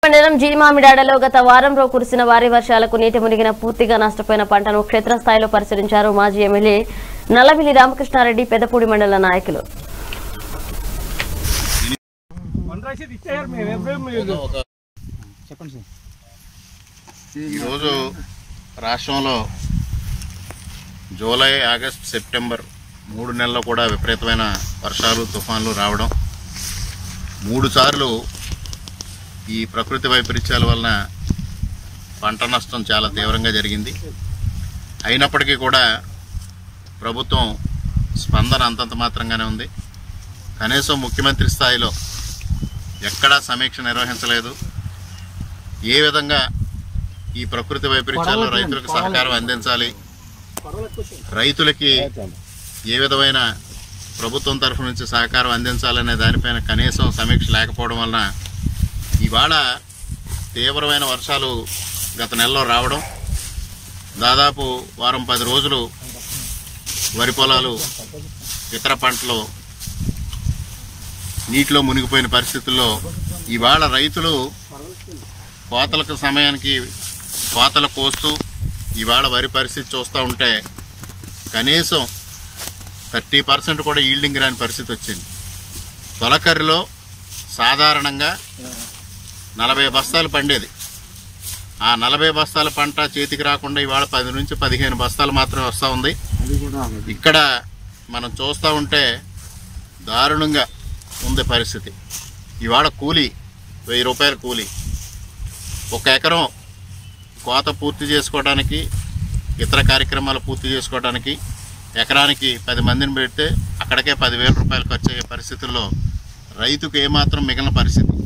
మండలం జీడిమామిడాడలో గత వారంలో కురిసిన భారీ వర్షాలకు నీటి మునిగిన పూర్తిగా నష్టపోయిన పంటను క్షేత్రస్థాయిలో పరిశీలించారు మాజీ ఎమ్మెల్యే నల్లమిల్లి రామకృష్ణారెడ్డి పెద్దపూడి మండల నాయకులు ఈరోజు రాష్ట్రంలో జూలై ఆగస్ట్ సెప్టెంబర్ మూడు నెలల్లో కూడా విపరీతమైన వర్షాలు తుఫాన్లు రావడం మూడు సార్లు ఈ ప్రకృతి వైపరీత్యాల వలన పంట నష్టం చాలా తీవ్రంగా జరిగింది అయినప్పటికీ కూడా ప్రభుత్వం స్పందన అంతంత మాత్రంగానే ఉంది కనీసం ముఖ్యమంత్రి స్థాయిలో ఎక్కడా సమీక్ష నిర్వహించలేదు ఏ విధంగా ఈ ప్రకృతి వైపరీత్యాల్లో రైతులకు సహకారం అందించాలి రైతులకి ఏ విధమైన ప్రభుత్వం తరఫు నుంచి సహకారం అందించాలనే దానిపైన కనీసం సమీక్ష లేకపోవడం వలన ఇవాళ తీవ్రమైన వర్షాలు గత నెలలో రావడం దాదాపు వారం పది రోజులు వరి పొలాలు ఇతర పంటలు నీటిలో మునిగిపోయిన పరిస్థితుల్లో ఇవాళ రైతులు కోతలకు సమయానికి కోతలు కోస్తూ ఇవాళ వరి పరిస్థితి చూస్తూ ఉంటే కనీసం థర్టీ పర్సెంట్ కూడా ఈల్డింగ్ రాని పరిస్థితి వచ్చింది తొలకరిలో సాధారణంగా నలభై బస్తాలు పండేది ఆ నలభై బస్తాల పంట చేతికి రాకుండా ఇవాళ పది నుంచి పదిహేను బస్తాలు మాత్రమే వస్తూ ఉంది ఇక్కడ మనం చూస్తూ ఉంటే దారుణంగా ఉంది పరిస్థితి ఇవాళ కూలీ వెయ్యి రూపాయల కూలీ ఒక ఎకరం కోత పూర్తి చేసుకోవడానికి ఇతర కార్యక్రమాలు పూర్తి చేసుకోవడానికి ఎకరానికి పది మందిని పెడితే అక్కడికే పదివేల రూపాయలు ఖర్చు అయ్యే పరిస్థితుల్లో రైతుకు ఏమాత్రం మిగిలిన పరిస్థితి